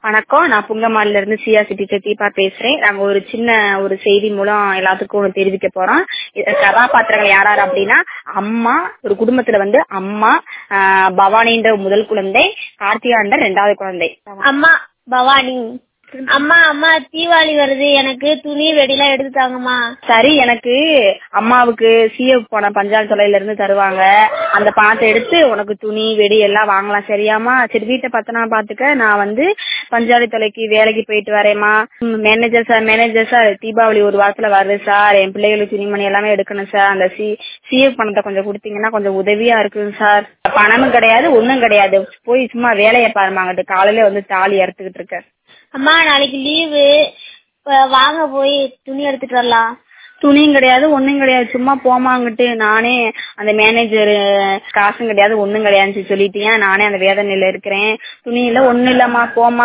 வணக்கம் நான் புங்கமாலில இருந்து சிஆர்சி டீச்சர் தீபா பேசுறேன் நாங்க ஒரு சின்ன ஒரு செய்தி மூலம் எல்லாத்துக்கும் ஒண்ணு தெரிவிக்க போறோம் இது கதாபாத்திரங்கள் யார் யார் அப்படின்னா அம்மா ஒரு குடும்பத்துல வந்து அம்மா ஆஹ் பவானின்ற முதல் குழந்தை கார்த்திகான்ற ரெண்டாவது குழந்தை அம்மா பவானி அம்மா அம்மா தீபாவளி வருது எனக்கு துணி வெடிலாம் எடுத்து தாங்கம்மா சரி எனக்கு அம்மாவுக்கு சிஎஃப் போன பஞ்சாயத்து தொலைல இருந்து தருவாங்க அந்த பணத்தை எடுத்து உனக்கு துணி வெடி எல்லாம் வாங்கலாம் சரியாமா சரி வீட்டை பத்தினா பாத்துக்க நான் வந்து பஞ்சாயத்து தொலைக்கு வேலைக்கு போயிட்டு வரேம்மா manager sir manager sir Deepavali ஒரு வாரத்துல வருது சார் என் பிள்ளைகளுக்கு துணிமணி எல்லாமே எடுக்கணும் சார் அந்த சி சிஎஃப் பணத்தை கொஞ்சம் கொடுத்தீங்கன்னா கொஞ்சம் உதவியா இருக்குங்க சார் பணமும் கிடையாது ஒண்ணும் கிடையாது போய் சும்மா வேலையை பாருமாங்கிட்டு காலையில வந்து தாலி அறுத்துக்கிட்டு இருக்கேன் அம்மா நாளைக்கு லீவு வாங்க போய் துணி எடுத்துட்டு வரலாம் துணியும் கிடையாது ஒண்ணும் கிடையாது சும்மா போமாங்கிட்டு நானே அந்த மேனேஜர் காசும் கிடையாது ஒண்ணும் கிடையாதுன்னு சொல்லிட்டியா நானே அந்த வேதனையில இருக்கிறேன் துணி இல்ல ஒண்ணும் இல்லம்மா போமா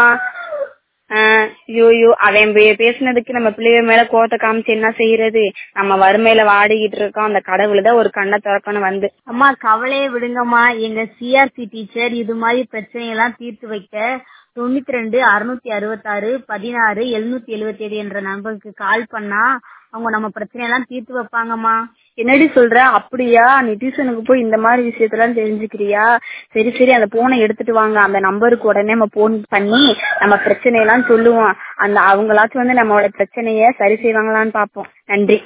ஐயோ அவன் பேசுனதுக்கு நம்ம பிள்ளைய மேல கோவத்தை காமிச்சு என்ன செய்யறது நம்ம வறுமையில வாடிக்கிட்டு இருக்கோம் அந்த கடவுள் தான் ஒரு கண்ணை திறக்கணும் வந்து அம்மா கவலையே விடுங்கம்மா எங்க சிஆர்சி டீச்சர் இது மாதிரி பிரச்சனை எல்லாம் தீர்த்து வைக்க தொண்ணூத்தி ரெண்டு அறுநூத்தி அறுபத்தாறு பதினாறு எழுநூத்தி எழுபத்தி ஏழு என்ற நம்பருக்கு கால் பண்ணா அவங்க நம்ம பிரச்சனை எல்லாம் தீர்த்து வைப்பாங்கம்மா என்னடி சொல்ற அப்படியா நிதிஷனுக்கு போய் இந்த மாதிரி விஷயத்தெல்லாம் தெரிஞ்சுக்கிறியா சரி சரி அந்த போனை எடுத்துட்டு வாங்க அந்த நம்பருக்கு உடனே நம்ம போன் பண்ணி நம்ம பிரச்சனையெல்லாம் சொல்லுவோம் அந்த அவங்களாச்சும் வந்து நம்மளோட பிரச்சனைய சரி செய்வாங்களான்னு பாப்போம் நன்றி